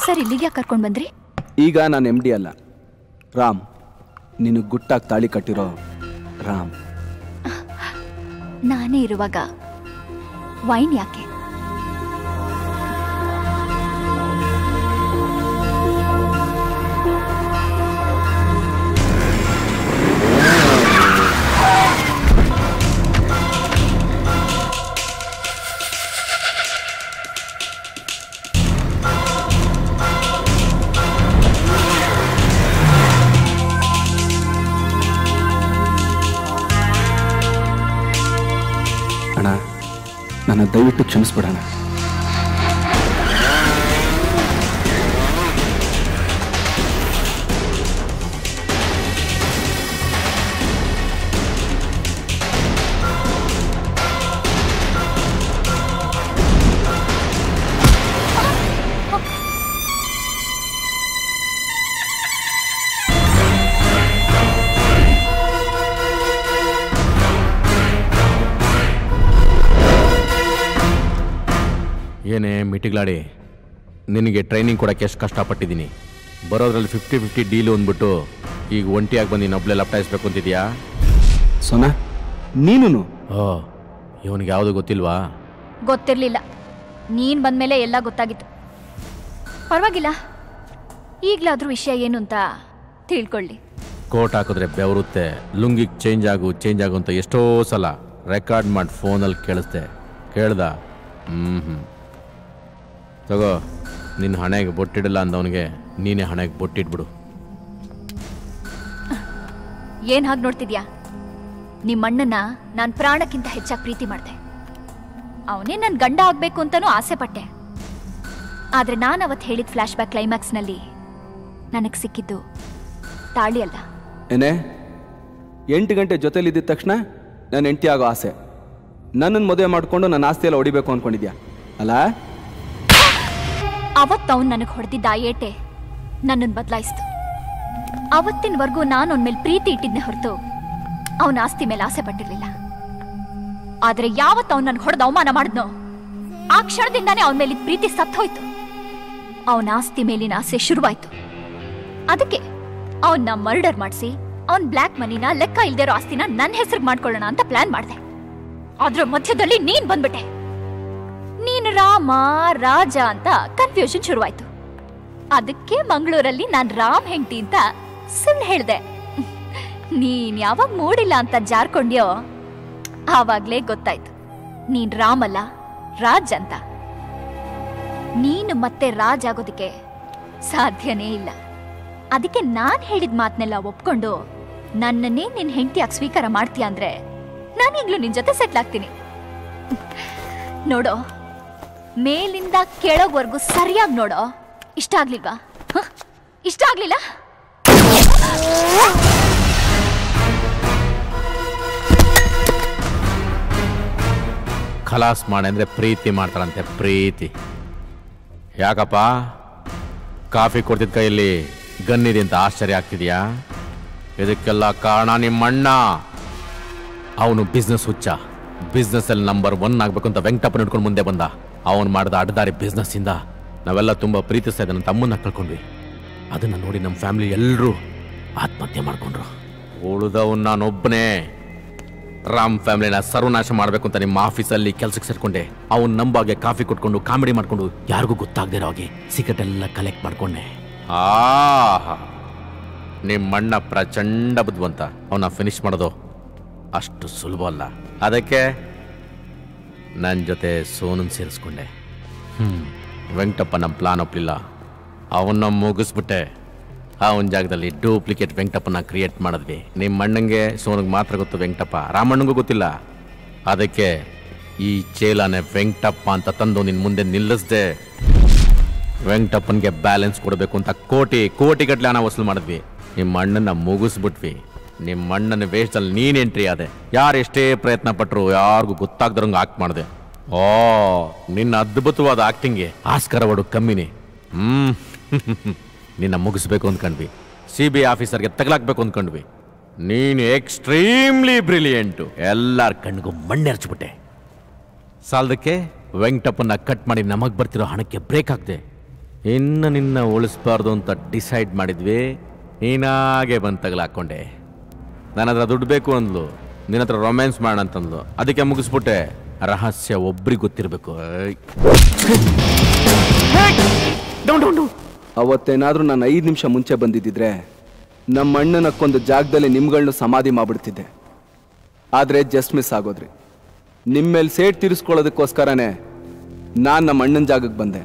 Sir ಇಲ್ಲಿಗೆ ಕರ್ಕೊಂಡು ಬಂದ್ರಿ ಈಗ ನಾನು ಎಮ್ ಡಿ ಅಲ್ಲ ರಾಮ್ ನಿನಗೆ ಗುಟ್ಟಾಗಿ ತಾಳಿ ಕಟ್ಟಿರೋ ರಾಮ್ ನಾನೇ ಇರುವಾಗ ವೈನ್ ಯಾಕೆ ಅಣ್ಣ ನನ್ನ ದಯವಿಟ್ಟು ಕ್ಷಮಿಸ್ಬಿಡೋಣ ಏನೇ ಮಿಟಿಗ್ಲಾಡಿ ನಿನಗೆ ಟ್ರೈನಿಂಗ್ ಕೊಡೋಕ್ಕೆ ಎಷ್ಟು ಕಷ್ಟಪಟ್ಟಿದ್ದೀನಿ ಬರೋದ್ರಲ್ಲಿ ಫಿಫ್ಟಿ ಫಿಫ್ಟಿ ಡೀಲು ಅಂದ್ಬಿಟ್ಟು ಈಗ ಒಂಟಿಯಾಗಿ ಬಂದು ಇನ್ನೊಬ್ಳೆ ಲಪ್ಟಾಯಿಸ್ಬೇಕು ಅಂತಿದ್ಯಾ ಸೋನಾ ನೀನು ಓ ಇವನಿಗೆ ಯಾವುದು ಗೊತ್ತಿಲ್ವಾ ಗೊತ್ತಿರ್ಲಿಲ್ಲ ನೀನ್ ಬಂದ್ಮೇಲೆ ಎಲ್ಲ ಗೊತ್ತಾಗಿತ್ತು ಪರವಾಗಿಲ್ಲ ಈಗ್ಲಾದ್ರೂ ವಿಷಯ ಏನು ಅಂತ ತಿಳ್ಕೊಳ್ಳಿ ಕೋಟ್ ಹಾಕಿದ್ರೆ ಬೆವರುತ್ತೆ ಲುಂಗಿಗೆ ಚೇಂಜ್ ಆಗು ಚೇಂಜ್ ಆಗು ಅಂತ ಎಷ್ಟೋ ಸಲ ರೆಕಾರ್ಡ್ ಮಾಡಿ ಫೋನಲ್ಲಿ ಕೇಳಿಸ್ದೆ ಕೇಳ್ದ ಹ್ಞೂ ಹ್ಞೂ ತಗೋ ನಿನ್ನ ಹಣೆಗೆ ಬೊಟ್ಟಿಡಲ್ಲ ಅಂದವನಿಗೆ ನೀನೇ ಹಣೆಗೆ ಬೊಟ್ಟಿಟ್ಬಿಡು ಏನ್ ಹಾಗೆ ನೋಡ್ತಿದ್ಯಾ ನಿಮ್ಮ ಅಣ್ಣನ ನಾನ್ ಪ್ರಾಣಕ್ಕಿಂತ ಹೆಚ್ಚಾಗಿ ಪ್ರೀತಿ ಮಾಡ್ದೆ ಅವನೇ ನನ್ ಗಂಡ ಆಗ್ಬೇಕು ಅಂತಾನೂ ಆಸೆ ಪಟ್ಟೆ ಆದ್ರೆ ನಾನು ಅವತ್ತು ಹೇಳಿದ ಫ್ಲಾಶ್ ಬ್ಯಾಕ್ ಕ್ಲೈಮ್ಯಾಕ್ಸ್ನಲ್ಲಿ ನನಗೆ ಸಿಕ್ಕಿದ್ದು ತಾಳಿ ಅಲ್ಲ ಏನೇ ಎಂಟು ಗಂಟೆ ಜೊತೆಲಿದ್ದ ತಕ್ಷಣ ನನ್ನ ಹೆಂಡತಿ ಆಗೋ ಆಸೆ ನನ್ನನ್ನು ಮದುವೆ ಮಾಡಿಕೊಂಡು ನನ್ನ ಆಸ್ತಿ ಎಲ್ಲ ಹೊಡಿಬೇಕು ಅಂದ್ಕೊಂಡಿದ್ಯಾ ಅಲ್ಲ ಅವತ್ತು ಅವ್ನು ನನಗೆ ಹೊಡೆದಿದ್ದ ಆ ಏಟೆ ನನ್ನನ್ನು ಬದಲಾಯಿಸ್ತು ಅವತ್ತಿನವರೆಗೂ ನಾನು ಅವನ ಮೇಲೆ ಪ್ರೀತಿ ಇಟ್ಟಿದ್ನೆ ಹೊರತು ಅವನ ಆಸ್ತಿ ಮೇಲೆ ಆಸೆ ಪಟ್ಟಿರ್ಲಿಲ್ಲ ಆದ್ರೆ ಯಾವತ್ತು ಅವ್ನು ನನ್ಗೆ ಹೊಡೆದು ಅವಮಾನ ಮಾಡಿದ್ನೋ ಆ ಕ್ಷಣದಿಂದಾನೇ ಅವನ ಮೇಲಿದ್ದ ಪ್ರೀತಿ ಸತ್ತೋಯ್ತು ಅವನ ಆಸ್ತಿ ಮೇಲಿನ ಆಸೆ ಶುರುವಾಯ್ತು ಅದಕ್ಕೆ ಅವನ್ನ ಮರ್ಡರ್ ಮಾಡಿಸಿ ಅವನ್ ಬ್ಲ್ಯಾಕ್ ಮನಿನ ಲೆಕ್ಕ ಇಲ್ದಿರೋ ಆಸ್ತಿನ ನನ್ನ ಹೆಸರಿಗೆ ಮಾಡ್ಕೊಳ್ಳೋಣ ಅಂತ ಪ್ಲಾನ್ ಮಾಡಿದೆ ಅದ್ರ ಮಧ್ಯದಲ್ಲಿ ನೀನ್ ಬಂದ್ಬಿಟ್ಟೆ ನೀನು ರಾಮ ರಾಜ ಅಂತ ಕನ್ಫ್ಯೂಷನ್ ಶುರುವಾಯ್ತು ಅದಕ್ಕೆ ಮಂಗಳೂರಲ್ಲಿ ನಾನ್ ರಾಮ್ ಹೆಂಡತಿ ಅಂತ ಸುಳ್ಳು ಹೇಳ್ದೆ ನೀನ್ ಯಾವಾಗ ಮೂಡಿಲ್ಲ ಅಂತ ಜಾರ್ಕೊಂಡ್ಯೋ ಆವಾಗ್ಲೇ ಗೊತ್ತಾಯ್ತು ನೀನ್ ರಾಮ್ ಅಲ್ಲ ರಾಜ್ ಅಂತ ನೀನು ಮತ್ತೆ ರಾಜ್ ಆಗೋದಕ್ಕೆ ಸಾಧ್ಯನೇ ಇಲ್ಲ ಅದಕ್ಕೆ ನಾನ್ ಹೇಳಿದ ಮಾತನ್ನೆಲ್ಲ ಒಪ್ಕೊಂಡು ನನ್ನನ್ನೇ ನಿನ್ ಹೆಂಡತಿಯಾಗಿ ಸ್ವೀಕಾರ ಮಾಡ್ತೀಯ ಅಂದ್ರೆ ನಾನೀಗ್ಲೂ ನಿನ್ ಜೊತೆ ಸೆಟ್ಲ್ ಆಗ್ತೀನಿ ನೋಡೋ ಮೇಲಿಂದ ಕೆಳಗ್ವರ್ಗೂ ಸರಿಯಾಗಿ ನೋಡೋ ಇಷ್ಟ ಆಗ್ಲಿಲ್ವಾ ಹ? ಇಷ್ಟ ಆಗ್ಲಿಲ್ಲ ಖಲಾಸ್ ಮಾಡಿ ಅಂದರೆ ಪ್ರೀತಿ ಮಾಡ್ತಾರಂತೆ ಪ್ರೀತಿ ಯಾಕಪ್ಪ ಕಾಫಿ ಕೊಡ್ತಿದ್ದ ಕೈಯಲ್ಲಿ ಗನ್ನಿದೆ ಅಂತ ಆಶ್ಚರ್ಯ ಆಗ್ತಿದ್ಯಾ ಇದಕ್ಕೆಲ್ಲ ಕಾರಣ ನಿಮ್ಮಣ್ಣ ಅವನು ಬಿಸ್ನೆಸ್ ಹುಚ್ಚ ಬಿಸ್ನೆಸ್ಸಲ್ಲಿ ನಂಬರ್ ಒನ್ ಆಗಬೇಕು ಅಂತ ವೆಂಕಟಪ್ಪನ ಹಿಡ್ಕೊಂಡು ಮುಂದೆ ಬಂದ ಅವನು ಮಾಡಿದ ಅಡ್ಡದಾರಿ ಬಿಸ್ನೆಸ್ಸಿಂದ ನಾವೆಲ್ಲ ತುಂಬ ಪ್ರೀತಿಸ್ತಾ ಇದ್ದ ನನ್ನ ತಮ್ಮನ್ನ ಕಳ್ಕೊಂಡ್ವಿ ಅದನ್ನು ನೋಡಿ ನಮ್ಮ ಫ್ಯಾಮಿಲಿ ಎಲ್ಲರೂ ಆತ್ಮಹತ್ಯೆ ಮಾಡ್ಕೊಂಡ್ರು ಉಳಿದವನ್ ನಾನೊಬ್ಬನೇ ರಾಮ್ ಫ್ಯಾಮಿಲಿನ ಸರ್ವನಾಶ ಮಾಡಬೇಕು ಅಂತ ನಿಮ್ಮ ಆಫೀಸಲ್ಲಿ ಕೆಲಸಕ್ಕೆ ಸೇರ್ಕೊಂಡೆ ಅವನ್ ನಂಬಾಗೆ ಕಾಫಿ ಕೊಟ್ಕೊಂಡು ಕಾಮಿಡಿ ಮಾಡ್ಕೊಂಡು ಯಾರಿಗೂ ಗೊತ್ತಾಗದೇ ಇರೋ ಹಾಗೆ ಸಿಗರೆಟ್ ಎಲ್ಲ ಕಲೆಕ್ಟ್ ಮಾಡ್ಕೊಂಡೆ ಆಹಾ ನಿಮ್ಮಣ್ಣ ಪ್ರಚಂಡ ಬುದ್ಧಿವಂತ ಅವನ್ನ ಫಿನಿಶ್ ಮಾಡೋದು ಅಷ್ಟು ಸುಲಭ ಅಲ್ಲ ಅದಕ್ಕೆ ನನ್ನ ಜೊತೆ ಸೋನನ್ ಸೇರಿಸ್ಕೊಂಡೆ ಹ್ಮ್ ವೆಂಕಟಪ್ಪ ನಮ್ಮ ಪ್ಲಾನ್ ಒಪ್ಪಲಿಲ್ಲ ಅವನ್ನ ಮುಗಿಸ್ಬಿಟ್ಟೆ ಅವನ ಜಾಗದಲ್ಲಿ ಡೂಪ್ಲಿಕೇಟ್ ವೆಂಕಟಪ್ಪನ ಕ್ರಿಯೇಟ್ ಮಾಡಿದ್ವಿ ನಿಮ್ಮ ಅಣ್ಣಂಗೆ ಸೋನಿಗೆ ಮಾತ್ರ ಗೊತ್ತು ವೆಂಕಟಪ್ಪ ರಾಮಣ್ಣಂಗೂ ಗೊತ್ತಿಲ್ಲ ಅದಕ್ಕೆ ಈ ಚೇಲಾನೆ ವೆಂಕಟಪ್ಪ ಅಂತ ತಂದು ನಿನ್ನ ಮುಂದೆ ನಿಲ್ಲಿಸ್ದೆ ವೆಂಕಟಪ್ಪನಿಗೆ ಬ್ಯಾಲೆನ್ಸ್ ಕೊಡಬೇಕು ಅಂತ ಕೋಟಿ ಕೋಟಿಗಟ್ಟಲೆ ಹಣ ವಸೂಲು ಮಾಡಿದ್ವಿ ನಿಮ್ಮ ಅಣ್ಣನ ಮುಗಿಸ್ಬಿಟ್ವಿ ನಿಮ್ಮ ಅಣ್ಣನ ವೇಷದಲ್ಲಿ ನೀನ್ ಎಂಟ್ರಿ ಆದೆ ಯಾರು ಎಷ್ಟೇ ಪ್ರಯತ್ನ ಪಟ್ಟರು ಯಾರಿಗೂ ಗೊತ್ತಾಗ್ದರಂಗೆ ಆಕ್ಟ್ ಮಾಡಿದೆ ಓ ನಿನ್ನ ಅದ್ಭುತವಾದ ಆಕ್ಟಿಂಗ್ಗೆ ಆಸ್ಕರ್ ಅವಾರ್ಡು ಕಮ್ಮಿನೇ ಹ್ಮ್ ನಿನ್ನ ಮುಗಿಸ್ಬೇಕು ಅಂದ್ಕೊಂಡ್ವಿ ಸಿ ಬಿ ಐ ಆಫೀಸರ್ಗೆ ತಗಲಾಕ್ಬೇಕು ಅಂದ್ಕೊಂಡ್ವಿ ನೀನು ಎಕ್ಸ್ಟ್ರೀಮ್ಲಿ ಬ್ರಿಲಿಯಂಟು ಎಲ್ಲರ ಕಣ್ಣಿಗೂ ಇನ್ನು ನಿನ್ನ ಉಳಿಸ್ಬಾರ್ದು ಅಂತ ಡಿಸೈಡ್ ಮಾಡಿದ್ವಿ ನೀನಾಗೆ ಬಂದು ತಗಲಾಕೊಂಡೆ ನನ್ನ ಹತ್ರ ದುಡ್ಡು ಬೇಕು ಅಂದ್ಲು ನಿನ್ನ ಹತ್ರ ರೊಮ್ಯಾನ್ಸ್ ಮಾಡೋಣ ಅಂತಂದ್ಲು ಅದಕ್ಕೆ ಮುಗಿಸ್ಬಿಟ್ಟೆ ರಹಸ್ಯ ಒಬ್ರಿಗೆ ಗೊತ್ತಿರಬೇಕು ಅವತ್ತೇನಾದ್ರೂ ನಾನು ಐದು ನಿಮಿಷ ಮುಂಚೆ ಬಂದಿದ್ದಿದ್ರೆ ನಮ್ಮ ಅಣ್ಣನಕ್ಕೊಂದು ಜಾಗದಲ್ಲಿ ನಿಮ್ಗಳನ್ನ ಸಮಾಧಿ ಮಾಡ್ಬಿಡ್ತಿದ್ದೆ ಆದರೆ ಜಸ್ಟ್ ಮಿಸ್ ಆಗೋದ್ರಿ ನಿಮ್ಮ ಮೇಲೆ ಸೇಟ್ ತೀರಿಸ್ಕೊಳ್ಳೋದಕ್ಕೋಸ್ಕರನೇ ನಾನು ನಮ್ಮ ಅಣ್ಣನ ಜಾಗಕ್ಕೆ ಬಂದೆ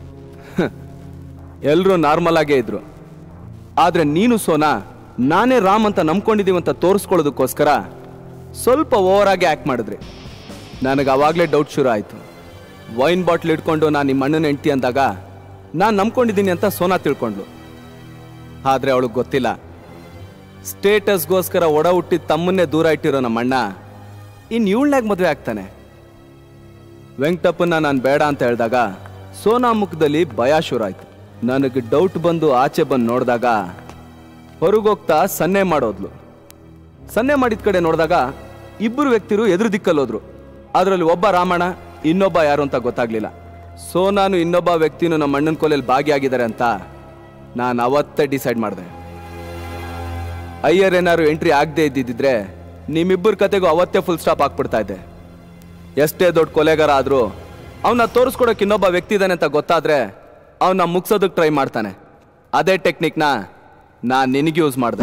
ಎಲ್ಲರೂ ನಾರ್ಮಲ್ ಆಗೇ ಇದ್ರು ಆದರೆ ನೀನು ಸೋನಾ ನಾನೇ ರಾಮ್ ಅಂತ ನಂಬ್ಕೊಂಡಿದ್ದೀವಿ ಅಂತ ತೋರಿಸ್ಕೊಳ್ಳೋದಕ್ಕೋಸ್ಕರ ಸ್ವಲ್ಪ ಓವರ್ ಆಗಿ ಆ್ಯಕ್ಟ್ ಮಾಡಿದ್ರಿ ನನಗೆ ಅವಾಗಲೇ ಡೌಟ್ ಶುರು ಆಯಿತು ವೈನ್ ಬಾಟ್ಲ್ ಇಟ್ಕೊಂಡು ನಾನು ನಿಮ್ಮ ಅಣ್ಣನ ಹೆಂಡ್ತಿ ಅಂದಾಗ ನಾನು ನಂಬ್ಕೊಂಡಿದ್ದೀನಿ ಅಂತ ಸೋನಾ ತಿಳ್ಕೊಂಡ್ಲು ಆದರೆ ಅವಳಿಗೆ ಗೊತ್ತಿಲ್ಲ ಸ್ಟೇಟಸ್ಗೋಸ್ಕರ ಒಡ ಹುಟ್ಟಿದ ತಮ್ಮನ್ನೇ ದೂರ ಇಟ್ಟಿರೋ ನಮ್ಮ ಅಣ್ಣ ಇನ್ನು ಇವಳನ್ಯಾಗ ಮದುವೆ ಆಗ್ತಾನೆ ವೆಂಕಟಪ್ಪನ ನಾನು ಬೇಡ ಅಂತ ಹೇಳಿದಾಗ ಸೋನಾ ಮುಖದಲ್ಲಿ ಭಯ ಶುರು ಆಯ್ತು ನನಗೆ ಡೌಟ್ ಬಂದು ಆಚೆ ಬಂದು ನೋಡಿದಾಗ ಹೊರಗೋಗ್ತಾ ಸನ್ನೆ ಮಾಡೋದ್ಲು ಸನ್ನೆ ಮಾಡಿದ ಕಡೆ ನೋಡಿದಾಗ ಇಬ್ಬರು ವ್ಯಕ್ತಿರು ಎದುರು ದಿಕ್ಕಲ್ಲಿ ಹೋದ್ರು ಅದರಲ್ಲಿ ಒಬ್ಬ ರಾಮಣ್ಣ ಇನ್ನೊಬ್ಬ ಯಾರು ಅಂತ ಗೊತ್ತಾಗ್ಲಿಲ್ಲ ಸೋನಾನು ಇನ್ನೊಬ್ಬ ವ್ಯಕ್ತಿನೂ ನಮ್ಮ ಅಣ್ಣನ ಕೊಲೆಯಲ್ಲಿ ಭಾಗಿಯಾಗಿದ್ದಾರೆ ಅಂತ ನಾನು ಅವತ್ತೇ ಡಿಸೈಡ್ ಮಾಡಿದೆ ಅಯ್ಯರ್ ಏನಾದ್ರು ಎಂಟ್ರಿ ಆಗದೆ ಇದ್ದಿದ್ರೆ ನಿಮ್ಮಿಬ್ಬರ ಕತೆಗೂ ಅವತ್ತೇ ಫುಲ್ ಸ್ಟಾಪ್ ಹಾಕ್ಬಿಡ್ತಾ ಇದ್ದೆ ಎಷ್ಟೇ ದೊಡ್ಡ ಕೊಲೆಗಾರ ಆದ್ರೂ ಅವನ್ನ ತೋರಿಸ್ಕೊಡೋಕೆ ಇನ್ನೊಬ್ಬ ವ್ಯಕ್ತಿ ಇದ್ದಾನೆ ಅಂತ ಗೊತ್ತಾದ್ರೆ ಅವನ್ನ ಮುಗ್ಸೋದಕ್ಕೆ ಟ್ರೈ ಮಾಡ್ತಾನೆ ಅದೇ ಟೆಕ್ನಿಕ್ನ ನಾನು ನಿನಗೆ ಯೂಸ್ ಮಾಡಿದೆ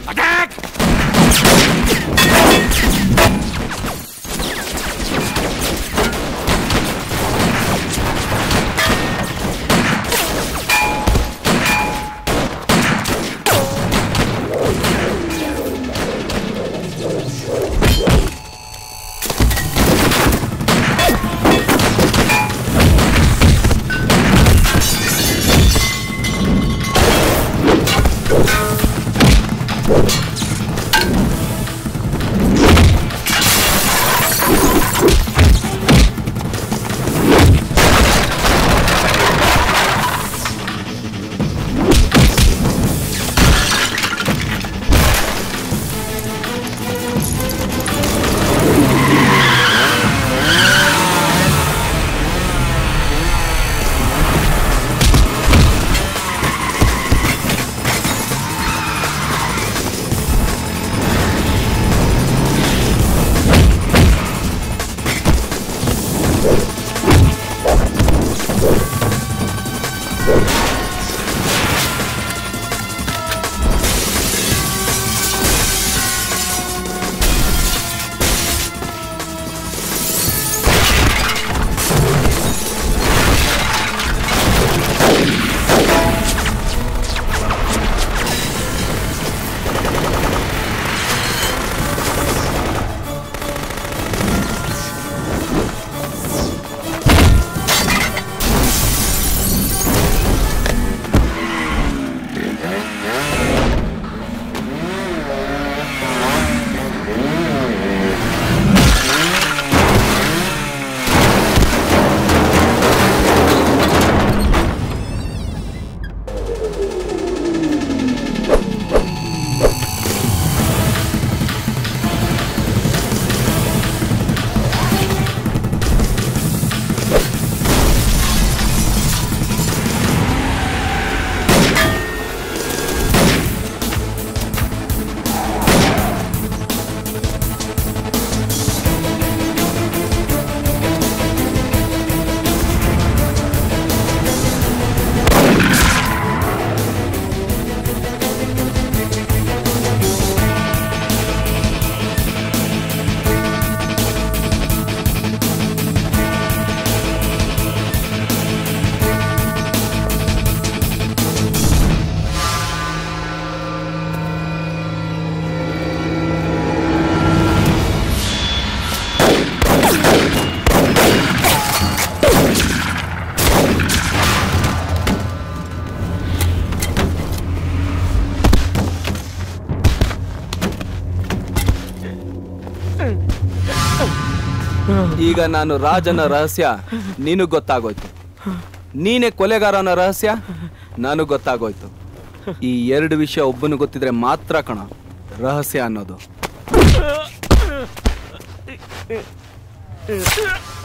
ಈಗ ನಾನು ರಾಜನ ರಹಸ್ಯ ನೀನು ಗೊತ್ತಾಗೋಯ್ತು ನೀನೇ ಕೊಲೆಗಾರ ಅನ್ನೋ ರಹಸ್ಯ ನನಗೆ ಗೊತ್ತಾಗೋಯ್ತು ಈ ಎರಡು ವಿಷಯ ಒಬ್ಬನು ಗೊತ್ತಿದ್ರೆ ಮಾತ್ರ ಕಣ ರಹಸ್ಯ ಅನ್ನೋದು